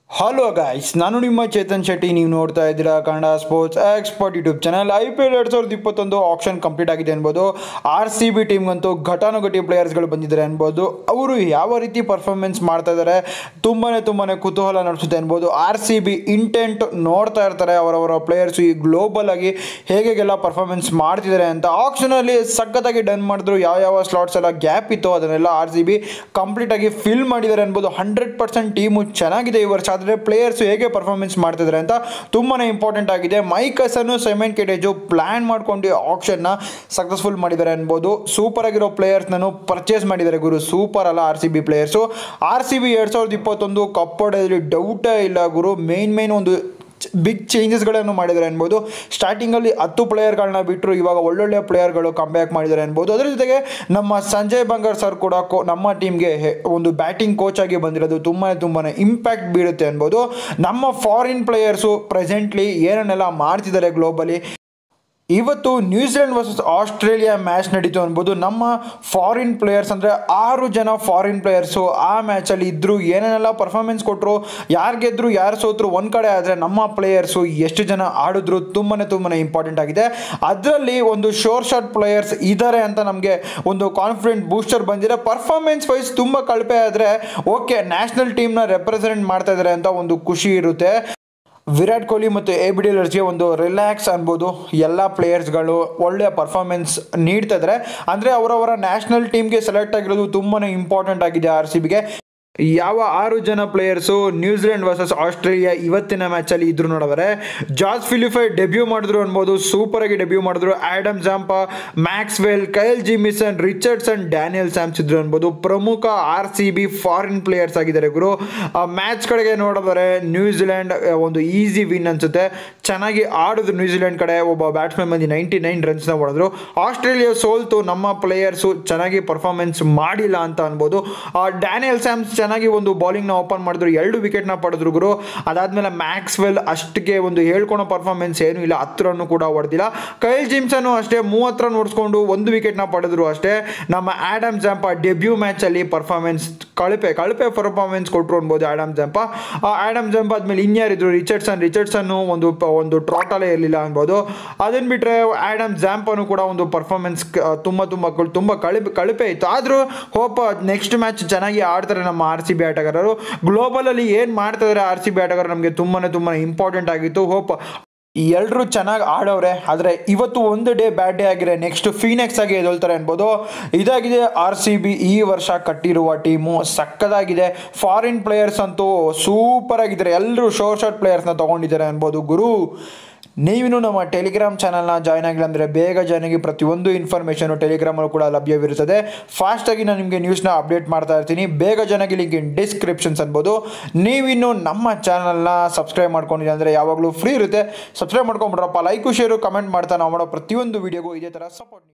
hello guys ನಾನು ನಿಮ್ಮ ಚೇತನ್ ಶೆಟ್ಟಿ ನೀವು ನೋಡ್ತಾ ಇದ್ದೀರಾ Kannada sports expert YouTube channel I P L ಎರಡು ಸಾವಿರದ ಇಪ್ಪತ್ತೊಂದು ಆಪ್ಷನ್ ಕಂಪ್ಲೀಟ್ ಆಗಿದೆ ಅನ್ಬೋದು ಆರ್ ಸಿ ಬಿ ಟೀಮ್ಗಂತೂ ಘಟಾನುಘಟಿ ಪ್ಲೇಯರ್ಸ್ಗಳು ಬಂದಿದ್ದಾರೆ ಅನ್ಬೋದು ಅವರು ಯಾವ ರೀತಿ ಪರ್ಫಾರ್ಮೆನ್ಸ್ ಮಾಡ್ತಾ ಇದ್ದಾರೆ ತುಂಬಾ ತುಂಬಾ ಕುತೂಹಲ ನಡೆಸುತ್ತೆ ಅನ್ಬೋದು ಆರ್ ಸಿ ಬಿ ಇಂಟೆಂಟ್ ನೋಡ್ತಾ ಇರ್ತಾರೆ ಅವರವರ ಪ್ಲೇಯರ್ಸು ಈ ಗ್ಲೋಬಲ್ ಆಗಿ ಹೇಗೆಲ್ಲ ಪರ್ಫಾರ್ಮೆನ್ಸ್ ಮಾಡ್ತಿದ್ದಾರೆ ಅಂತ ಆಪ್ಷನಲ್ಲಿ ಸಖತ್ತಾಗಿ ಡನ್ ಮಾಡಿದ್ರು ಯಾವ ಯಾವ ಸ್ಲಾಟ್ಸ್ ಎಲ್ಲ ಗ್ಯಾಪ್ ಇತ್ತು ಅದನ್ನೆಲ್ಲ ಆರ್ ಸಿ ಬಿ ಕಂಪ್ಲೀಟಾಗಿ ಫಿಲ್ ಮಾಡಿದ್ದಾರೆ ಅನ್ಬೋದು ಹಂಡ್ರೆಡ್ ಪರ್ಸೆಂಟ್ ಟೀಮು ಚೆನ್ನಾಗಿದೆ ಈ ವರ್ಷ ಆದರೆ ಪ್ಲೇಯರ್ಸ್ ಹೇಗೆ ಪರ್ಫಾರ್ಮೆನ್ಸ್ ಮಾಡ್ತಿದ್ದಾರೆ ಅಂತ ತುಂಬಾ ಇಂಪಾರ್ಟೆಂಟ್ ಆಗಿದೆ ಮೈಕಸನ್ನು ಸೆಮೆನ್ ಕೆಟೇಜು ಪ್ಲ್ಯಾನ್ ಮಾಡ್ಕೊಂಡು ಆಪ್ಷನ್ನ ಸಕ್ಸಸ್ಫುಲ್ ಮಾಡಿದ್ದಾರೆ ಅನ್ಬೋದು ಸೂಪರ್ ಆಗಿರೋ ಪ್ಲೇಯರ್ಸ್ನೂ ಪರ್ಚೇಸ್ ಮಾಡಿದ್ದಾರೆ ಗುರು ಸೂಪರ್ ಅಲ್ಲ R C B players R C B ಎರಡು ಸಾವಿರದ ಇಪ್ಪತ್ತೊಂದು ಕಪ್ ಹೊಡೆಯೋದ್ರಲ್ಲಿ ಡೌಟೇ ಇಲ್ಲ ಗುರು ಮೇನ್ ಮೇನ್ ಒಂದು ಬಿಗ್ ಚೇಂಜಸ್ಗಳನ್ನು ಮಾಡಿದ್ದಾರೆ ಅನ್ಬೋದು ಸ್ಟಾರ್ಟಿಂಗಲ್ಲಿ ಹತ್ತು ಪ್ಲೇಯರ್ಗಳನ್ನ ಬಿಟ್ಟರು ಇವಾಗ ಒಳ್ಳೊಳ್ಳೆ ಪ್ಲೇಯರ್ಗಳು ಬ್ಯಾಕ್ ಮಾಡಿದ್ದಾರೆ ಅನ್ಬೋದು ಅದರ ಜೊತೆಗೆ ನಮ್ಮ ಸಂಜಯ್ ಬಂಗಾರ್ ಸರ್ ಕೂಡ ಕೋ ನಮ್ಮ ಟೀಮ್ಗೆ ಒಂದು ಬ್ಯಾಟಿಂಗ್ ಕೋಚ್ ಆಗಿ ಬಂದಿರೋದು ತುಂಬಾ ತುಂಬಾ ಇಂಪ್ಯಾಕ್ಟ್ ಬೀಳುತ್ತೆ ಅನ್ಬೋದು ನಮ್ಮ ಫಾರಿನ್ ಪ್ಲೇಯರ್ಸು ಪ್ರೆಸೆಂಟ್ಲಿ ಏನನ್ನೆಲ್ಲ ಮಾಡ್ತಿದ್ದಾರೆ ಗ್ಲೋಬಲಿ ಇವತ್ತು ನ್ಯೂಜಿಲೆಂಡ್ ವರ್ಸಸ್ ಆಸ್ಟ್ರೇಲಿಯಾ ಮ್ಯಾಚ್ ನಡೀತು ಅನ್ಬೋದು ನಮ್ಮ ಫಾರಿನ್ ಪ್ಲೇಯರ್ಸ್ ಅಂದರೆ ಆರು ಜನ ಫಾರಿನ್ ಪ್ಲೇಯರ್ಸು ಆ ಮ್ಯಾಚಲ್ಲಿ ಇದ್ದರು ಏನೇನೆಲ್ಲ ಪರ್ಫಾರ್ಮೆನ್ಸ್ ಕೊಟ್ಟರು ಯಾರು ಗೆದ್ರು ಯಾರು ಸೋತರು ಒಂದು ಕಡೆ ಆದರೆ ನಮ್ಮ ಪ್ಲೇಯರ್ಸು ಎಷ್ಟು ಜನ ಆಡಿದ್ರು ತುಂಬಾ ತುಂಬಾ ಇಂಪಾರ್ಟೆಂಟ್ ಆಗಿದೆ ಅದರಲ್ಲಿ ಒಂದು ಶೋರ್ ಶಾಟ್ ಪ್ಲೇಯರ್ಸ್ ಇದ್ದಾರೆ ಅಂತ ನಮಗೆ ಒಂದು ಕಾನ್ಫಿಡೆಂಟ್ ಬೂಸ್ಟರ್ ಬಂದಿದೆ ಪರ್ಫಾರ್ಮೆನ್ಸ್ ವೈಸ್ ತುಂಬ ಕಳಪೆ ಆದರೆ ಓಕೆ ನ್ಯಾಷನಲ್ ಟೀಮ್ನ ರೆಪ್ರೆಸೆಂಟ್ ಮಾಡ್ತಾ ಇದ್ದಾರೆ ಅಂತ ಒಂದು ಖುಷಿ ಇರುತ್ತೆ ವಿರಾಟ್ ಕೊಹ್ಲಿ ಮತ್ತು ಎ ಬಿ ಡಿಲರ್ಸ್ಗೆ ಒಂದು ರಿಲ್ಯಾಕ್ಸ್ ಅನ್ಬೋದು ಎಲ್ಲ ಪ್ಲೇಯರ್ಸ್ಗಳು ಒಳ್ಳೆಯ ಪರ್ಫಾರ್ಮೆನ್ಸ್ ನೀಡ್ತಾ ಇದ್ದಾರೆ ಅಂದರೆ ಅವರವರ ನ್ಯಾಷನಲ್ ಟೀಮ್ಗೆ ಸೆಲೆಕ್ಟ್ ಆಗಿರೋದು ತುಂಬಾ ಇಂಪಾರ್ಟೆಂಟ್ ಆಗಿದೆ ಆರ್ ಸಿ ಬಿಗೆ ಯಾವ ಆರು ಜನ ಪ್ಲೇಯರ್ಸು ನ್ಯೂಜಿಲೆಂಡ್ ವರ್ಸಸ್ ಆಸ್ಟ್ರೇಲಿಯಾ ಇವತ್ತಿನ ಮ್ಯಾಚಲ್ಲಿ ಇದ್ರು ನೋಡಿದ್ರೆ ಜಾರ್ಜ್ ಫಿಲಿಫೈ ಡೆಬ್ಯೂ ಮಾಡಿದ್ರು ಅನ್ಬೋದು ಸೂಪರ್ ಆಗಿ ಡೆಬ್ಯೂ ಮಾಡಿದ್ರು Adam Zampa Maxwell Kyle Jamieson Richardson Daniel Sams ಇದ್ರು ಅನ್ಬೋದು ಪ್ರಮುಖ R C B foreign players ಆಗಿದ್ದಾರೆ ಗುರು ಆ ಮ್ಯಾಚ್ ಕಡೆಗೆ ನೋಡಿದ್ರೆ ನ್ಯೂಜಿಲೆಂಡ್ ಒಂದು ಈಸಿ ವಿನ್ ಅನ್ಸುತ್ತೆ ಚೆನ್ನಾಗಿ ಆಡಿದ್ರು ನ್ಯೂಜಿಲೆಂಡ್ ಕಡೆ ಒಬ್ಬ ಬ್ಯಾಟ್ಸ್ಮನ್ ಬಂದು ನೈಂಟಿ ನೈನ್ ರನ್ಸ್ನ ಹೊಡೆದ್ರು ಆಸ್ಟ್ರೇಲಿಯಾ ಸೋಲ್ತು ನಮ್ಮ ಪ್ಲೇಯರ್ಸು ಚೆನ್ನಾಗಿ ಪರ್ಫಾರ್ಮೆನ್ಸ್ ಮಾಡಿಲ್ಲ ಅಂತ ಅನ್ಬೋದು ಡ್ಯಾನಿಯಲ್ ಸ್ಯಾಮ್ಸ್ ಚೆನ್ನಾಗಿ ಒಂದು ಬಾಲಿಂಗ್ನ ಓಪನ್ ಮಾಡಿದ್ರು ಎರಡು ವಿಕೆಟ್ನ ಪಡೆದ್ರು ಗುರು ಅದಾದಮೇಲೆ ಮ್ಯಾಕ್ಸ್ವೆಲ್ ಅಷ್ಟಕ್ಕೆ ಒಂದು ಹೇಳ್ಕೊಳೋ ಪರ್ಫಾರ್ಮೆನ್ಸ್ ಏನೂ ಇಲ್ಲ ಹತ್ತು ರನ್ನು ಕೂಡ ಹೊಡೆದಿಲ್ಲ ಕೈಲ್ ಜಿಮ್ಸನ್ನು ಅಷ್ಟೇ ಮೂವತ್ತು ರನ್ ಹೊಡ್ಸ್ಕೊಂಡು ಒಂದು ವಿಕೆಟ್ನ ಪಡೆದ್ರು ಅಷ್ಟೇ ನಮ್ಮ ಆ್ಯಡಮ್ ಜಾಂಪ ಡೆಬ್ಯೂ ಮ್ಯಾಚಲ್ಲಿ ಪರ್ಫಾರ್ಮೆನ್ಸ್ ಕಳಪೆ ಕಳಪೆ ಪರ್ಫಾರ್ಮೆನ್ಸ್ ಕೊಟ್ಟರು ಅನ್ಬೋದು ಆ್ಯಡಮ್ ಜಾಂಪ ಆ್ಯಡಮ್ ಜಾಂಪ ಆದಮೇಲೆ ಇನ್ಯಾರಿದ್ರು ರಿಚರ್ಡ್ಸನ್ ರಿಚರ್ಡ್ಸನ್ನು ಒಂದು ಒಂದು ಟ್ರಾಟಲೇ ಇರಲಿಲ್ಲ ಅನ್ಬೋದು ಅದನ್ನು ಬಿಟ್ಟರೆ ಆ್ಯಡಮ್ ಜಾಂಪನು ಕೂಡ ಒಂದು ಪರ್ಫಾರ್ಮೆನ್ಸ್ ತುಂಬ ತುಂಬ ತುಂಬ ಕಳಪೆ ಕಳಪೆ ಇತ್ತು ಆದರೂ ಹೋಪ್ ನೆಕ್ಸ್ಟ್ ಮ್ಯಾಚ್ ಚೆನ್ನಾಗಿ ಆಡ್ತಾರೆ ನಮ್ಮ ಆರ್ ಸಿ ಬಿ ಆಟಗಾರರು ಗ್ಲೋಬಲಲ್ಲಿ ಏನು ಮಾಡ್ತಾ ಇದ್ದಾರೆ ಆರ್ ಸಿ ಬಿ ಆಟಗಾರರು ನಮಗೆ ತುಂಬಾ ತುಂಬಾ ಇಂಪಾರ್ಟೆಂಟ್ ಆಗಿತ್ತು ಹೋಪ್ ಎಲ್ಲರೂ ಚೆನ್ನಾಗಿ ಆಡೋರೆ ಆದರೆ ಇವತ್ತು ಒಂದು ಡೇ ಬ್ಯಾಡ್ ಡೇ ಆಗಿದೆ ನೆಕ್ಸ್ಟ್ ಫೀನೆಕ್ಸ್ ಆಗಿ ಎದೊಳ್ತಾರೆ ಅನ್ಬೋದು ಇದಾಗಿದೆ ಆರ್ ಸಿ ಬಿ ಈ ವರ್ಷ ಕಟ್ಟಿರುವ ಟೀಮು ಸಕ್ಕದಾಗಿದೆ ಫಾರಿನ್ ಪ್ಲೇಯರ್ಸ್ ಅಂತೂ ಸೂಪರ್ ಆಗಿದ್ದಾರೆ ಎಲ್ಲರೂ ಶೋರ್ ಶಾಟ್ ಪ್ಲೇಯರ್ಸ್ನ ತೊಗೊಂಡಿದ್ದಾರೆ ಅನ್ಬೋದು ಗುರು ನೀವಿನ್ನು ನಮ್ಮ ಟೆಲಿಗ್ರಾಮ್ ಚಾನಲ್ನ ಜಾಯ್ನ್ ಆಗಿಲ್ಲ ಅಂದರೆ ಬೇಗ ಜಾಯ್ನ್ ಆಗಿ ಪ್ರತಿಯೊಂದು ಇನ್ಫಾರ್ಮೇಷನು ಟೆಲಿಗ್ರಾಮಲ್ಲೂ ಕೂಡ ಲಭ್ಯವಿರುತ್ತದೆ ಫಾಸ್ಟಾಗಿ ನಾನು ನಿಮಗೆ ನ್ಯೂಸ್ನ ಅಪ್ಡೇಟ್ ಮಾಡ್ತಾ ಇರ್ತೀನಿ ಬೇಗ ಜಾಯ್ನ್ ಆಗಿ ಲಿಂಕ್ ಇನ್ ಡಿಸ್ಕ್ರಿಪ್ಷನ್ಸ್ ಅನ್ಬೋದು ನೀವಿನ್ನು ನಮ್ಮ ಚಾನಲ್ನ ಸಬ್ಸ್ಕ್ರೈಬ್ ಮಾಡ್ಕೊಂಡಿಲ್ಲ ಅಂದರೆ ಯಾವಾಗಲೂ ಫ್ರೀ ಇರುತ್ತೆ ಸಬ್ಸ್ಕ್ರೈಬ್ ಮಾಡ್ಕೊಂಬಿಡ್ರಪ್ಪ ಲೈಕು ಶೇರು ಕಮೆಂಟ್ ಮಾಡ್ತಾ ನಾವು ಮಾಡೋ ಪ್ರತಿಯೊಂದು ವೀಡಿಯೋಗೂ ಇದೇ ಥರ ಸಪೋರ್ಟ್